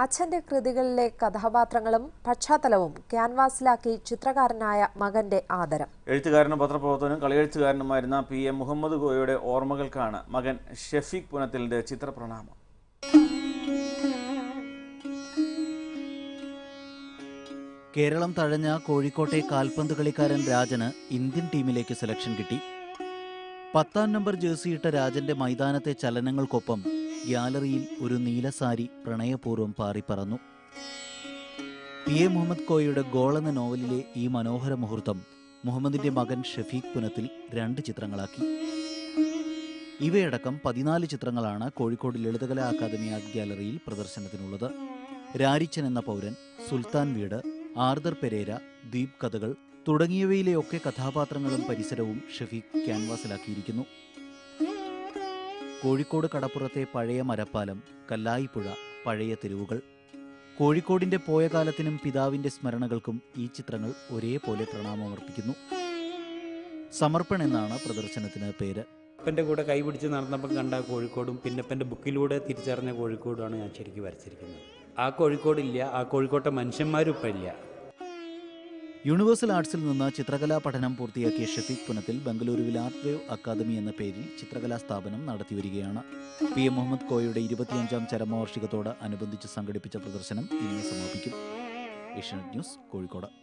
അച്ഛന്റെ കൃതികളിലെ കഥാപാത്രങ്ങളും പശ്ചാത്തലവും ക്യാൻവാസിലാക്കി ചിത്രകാരനായ മകന്റെ ആദരം എഴുത്തുകാരനും പത്രപ്രവർത്തകനും കളിയെഴുത്തുകാരനുമായിരുന്ന പി എം മുഹമ്മദ് ഗോയയുടെ ഓർമ്മകൾക്കാണ് മകൻ ഷെഫീഖ് പുനത്തിലിന്റെ ചിത്രപ്രണാമം കേരളം തഴഞ്ഞ കോഴിക്കോട്ടെ കാൽപന്ത് കളിക്കാരൻ രാജന് ഇന്ത്യൻ ടീമിലേക്ക് സെലക്ഷൻ കിട്ടി പത്താം നമ്പർ ജേഴ്സിയിട്ട രാജന്റെ മൈതാനത്തെ ചലനങ്ങൾക്കൊപ്പം ഗ്യാലറിയിൽ ഒരു നീലസാരി പ്രണയപൂർവ്വം പാറിപ്പറന്നു പി എ മുഹമ്മദ് കോയയുടെ ഗോൾ എന്ന നോവലിലെ ഈ മനോഹര മുഹൂർത്തം മുഹമ്മദിന്റെ മകൻ ഷഫീഖ് പുനത്തിൽ രണ്ട് ചിത്രങ്ങളാക്കി ഇവയടക്കം പതിനാല് ചിത്രങ്ങളാണ് കോഴിക്കോട് ലളിതകലാ അക്കാദമി ആർട്ട് ഗ്യാലറിയിൽ പ്രദർശനത്തിനുള്ളത് രാരിച്ചൻ എന്ന പൗരൻ സുൽത്താൻ വീട് ആർദർ പെരേര ദ്വീപ് കഥകൾ തുടങ്ങിയവയിലെയൊക്കെ കഥാപാത്രങ്ങളും പരിസരവും ഷഫീഖ് ക്യാൻവാസിലാക്കിയിരിക്കുന്നു കോഴിക്കോട് കടപ്പുറത്തെ പഴയ മരപ്പാലം കല്ലായിപ്പുഴ പഴയ തെരുവുകൾ കോഴിക്കോടിന്റെ പോയ കാലത്തിനും പിതാവിന്റെ സ്മരണകൾക്കും ഈ ചിത്രങ്ങൾ ഒരേപോലെ പ്രണാമമർപ്പിക്കുന്നു സമർപ്പൺ എന്നാണ് പ്രദർശനത്തിന് പേര് അപ്പൻ്റെ കൂടെ കൈപിടിച്ച് നടന്നപ്പം കണ്ട കോഴിക്കോടും പിന്നെ അപ്പൻ്റെ ബുക്കിലൂടെ തിരിച്ചറിഞ്ഞ കോഴിക്കോടുമാണ് ഞാൻ ശരിക്കും വരച്ചിരിക്കുന്നത് ആ കോഴിക്കോടില്ല ആ കോഴിക്കോട്ടെ മനുഷ്യന്മാരും ഇപ്പം ഇല്ല യൂണിവേഴ്സൽ ആർട്സിൽ നിന്ന് ചിത്രകലാ പഠനം പൂർത്തിയാക്കിയ ഷഫീഖ് പുനത്തിൽ ബംഗളൂരുവിൽ ആർട്ട് വേവ് അക്കാദമി എന്ന പേരിൽ ചിത്രകലാ സ്ഥാപനം നടത്തിവരികയാണ് പി എം മുഹമ്മദ് കോയയുടെ ഇരുപത്തിയഞ്ചാം ചരമവാർഷികത്തോട് അനുബന്ധിച്ച് സംഘടിപ്പിച്ച പ്രദർശനം ഇന്ന് സമാപിക്കും ഏഷ്യാനെറ്റ് ന്യൂസ് കോഴിക്കോട്